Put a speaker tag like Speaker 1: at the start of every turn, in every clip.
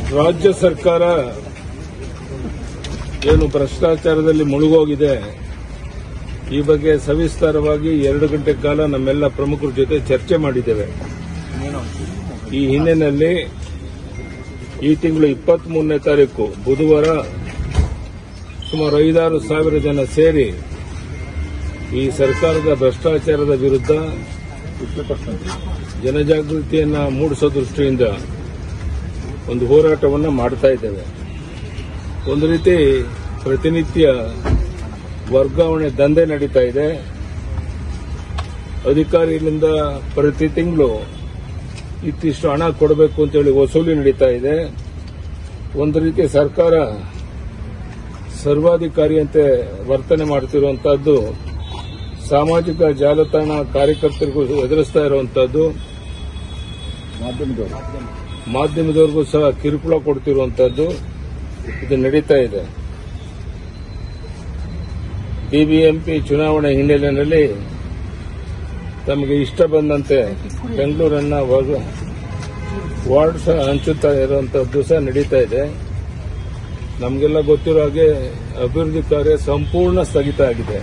Speaker 1: ರಾಜ್ಯ ಸರ್ಕಾರ ಏನು ಭ್ರಷ್ಟಾಚಾರದಲ್ಲಿ ಮುಳುಗೋಗಿದೆ ಈ ಬಗ್ಗೆ ಸವಿಸ್ತಾರವಾಗಿ ಎರಡು ಗಂಟೆ ಕಾಲ ನಮ್ಮೆಲ್ಲ ಪ್ರಮುಖರ ಜೊತೆ ಚರ್ಚೆ ಮಾಡಿದ್ದೇವೆ ಈ ಹಿನ್ನೆಲೆಯಲ್ಲಿ ಈ ತಿಂಗಳು ಇಪ್ಪತ್ತ್ ಮೂರನೇ ತಾರೀಕು ಬುಧವಾರ ಸುಮಾರು ಐದಾರು ಸಾವಿರ ಜನ ಸೇರಿ ಈ ಸರ್ಕಾರದ ಭ್ರಷ್ಟಾಚಾರದ ವಿರುದ್ಧ ಜನಜಾಗೃತಿಯನ್ನ ಮೂಡಿಸೋ ದೃಷ್ಟಿಯಿಂದ ಒಂದು ಹೋರಾಟವನ್ನು ಮಾಡ್ತಾ ಇದ್ದೇವೆ ಒಂದು ರೀತಿ ಪ್ರತಿನಿತ್ಯ ವರ್ಗಾವಣೆ ದಂಧೆ ನಡೀತಾ ಇದೆ ಅಧಿಕಾರಿಗಳಿಂದ ಪ್ರತಿ ತಿಂಗಳು ಇತ್ತಿಷ್ಟು ಹಣ ಕೊಡಬೇಕು ಅಂತೇಳಿ ವಸೂಲಿ ನಡೀತಾ ಇದೆ ಒಂದು ರೀತಿ ಸರ್ಕಾರ ಸರ್ವಾಧಿಕಾರಿಯಂತೆ ವರ್ತನೆ ಮಾಡ್ತಿರುವಂತಹದ್ದು ಸಾಮಾಜಿಕ ಜಾಲತಾಣ ಕಾರ್ಯಕರ್ತರಿಗೂ ಎದುರಿಸ್ತಾ ಇರುವಂತಹದ್ದು ಮಾಧ್ಯಮದವ್ರಿಗೂ ಸಹ ಕಿರುಕುಳ ಕೊಡ್ತಿರುವಂತಹದ್ದು ಇದು ನಡೀತಾ ಇದೆ ಬಿಬಿಎಂಪಿ ಚುನಾವಣೆ ಹಿನ್ನೆಲೆಯಲ್ಲಿ ತಮಗೆ ಇಷ್ಟ ಬಂದಂತೆ ಬೆಂಗಳೂರನ್ನ ವ- ವಾರ್ಡ್ ಸಹ ಹಂಚುತ್ತಾ ಇರುವಂತಹದ್ದು ಸಹ ನಡೀತಾ ಇದೆ ನಮಗೆಲ್ಲ ಗೊತ್ತಿರೋ ಹಾಗೆ ಅಭಿವೃದ್ಧಿ ಕಾರ್ಯ ಸಂಪೂರ್ಣ ಸ್ಥಗಿತ ಆಗಿದೆ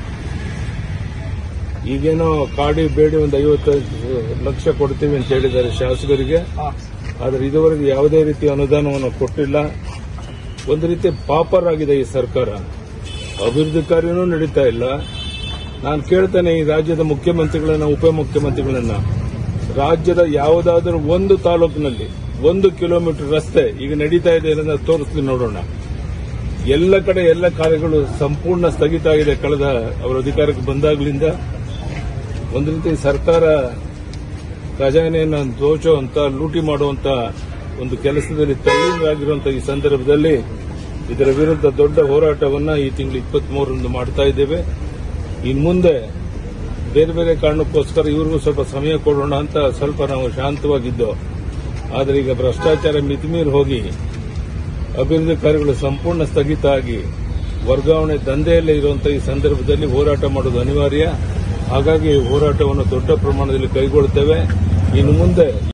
Speaker 1: ಈಗೇನೋ ಕಾಡಿ ಬೇಡಿ ಒಂದು ಐವತ್ತೈದು ಲಕ್ಷ ಕೊಡ್ತೀವಿ ಅಂತ ಹೇಳಿದ್ದಾರೆ ಶಾಸಕರಿಗೆ ಆದರೆ ಇದುವರೆಗೆ ಯಾವುದೇ ರೀತಿಯ ಅನುದಾನವನ್ನು ಕೊಟ್ಟಿಲ್ಲ ಒಂದು ರೀತಿ ಪಾಪರ್ ಆಗಿದೆ ಈ ಸರ್ಕಾರ ಅಭಿವೃದ್ಧಿ ಕಾರ್ಯನೂ ನಡೀತಾ ಇಲ್ಲ ನಾನು ಕೇಳ್ತೇನೆ ಈ ರಾಜ್ಯದ ಮುಖ್ಯಮಂತ್ರಿಗಳನ್ನ ಉಪಮುಖ್ಯಮಂತ್ರಿಗಳನ್ನ ರಾಜ್ಯದ ಯಾವುದಾದ್ರೂ ಒಂದು ತಾಲೂಕಿನಲ್ಲಿ ಒಂದು ಕಿಲೋಮೀಟರ್ ರಸ್ತೆ ಈಗ ನಡೀತಾ ಇದೆ ಅನ್ನೋದನ್ನ ತೋರಿಸ್ಲಿ ನೋಡೋಣ ಎಲ್ಲ ಕಡೆ ಎಲ್ಲ ಕಾರ್ಯಗಳು ಸಂಪೂರ್ಣ ಸ್ಥಗಿತ ಆಗಿದೆ ಕಳೆದ ಅವರ ಅಧಿಕಾರಕ್ಕೆ ಬಂದಾಗಲಿಂದ ಒಂದು ರೀತಿ ಸರ್ಕಾರ ಖಜಾನೆಯನ್ನು ದೋಚುವಂತ ಲೂಟಿ ಮಾಡುವಂತ ಒಂದು ಕೆಲಸದಲ್ಲಿ ತಲ್ಲೀನರಾಗಿರುವಂತಹ ಈ ಸಂದರ್ಭದಲ್ಲಿ ಇದರ ವಿರುದ್ಧ ದೊಡ್ಡ ಹೋರಾಟವನ್ನ ಈ ತಿಂಗಳು ಇಪ್ಪತ್ಮೂರರಂದು ಮಾಡ್ತಾ ಇದ್ದೇವೆ ಇನ್ನು ಮುಂದೆ ಬೇರೆ ಬೇರೆ ಕಾರಣಕ್ಕೋಸ್ಕರ ಇವ್ರಿಗೂ ಸ್ವಲ್ಪ ಸಮಯ ಕೊಡೋಣ ಅಂತ ಸ್ವಲ್ಪ ನಾವು ಶಾಂತವಾಗಿದ್ದು ಆದರೆ ಈಗ ಭ್ರಷ್ಟಾಚಾರ ಮಿತಿಮೀರಿ ಹೋಗಿ ಅಭಿವೃದ್ಧಿ ಕಾರ್ಯಗಳು ಸಂಪೂರ್ಣ ಸ್ಥಗಿತ ಆಗಿ ವರ್ಗಾವಣೆ ದಂಧೆಯಲ್ಲೇ ಇರುವಂತಹ ಈ ಸಂದರ್ಭದಲ್ಲಿ ಹೋರಾಟ ಮಾಡೋದು ಅನಿವಾರ್ಯ ಹಾಗಾಗಿ ಹೋರಾಟವನ್ನು ದೊಡ್ಡ ಪ್ರಮಾಣದಲ್ಲಿ ಕೈಗೊಳ್ಳುತ್ತೇವೆ ಇನ್ನು ಮುಂದೆ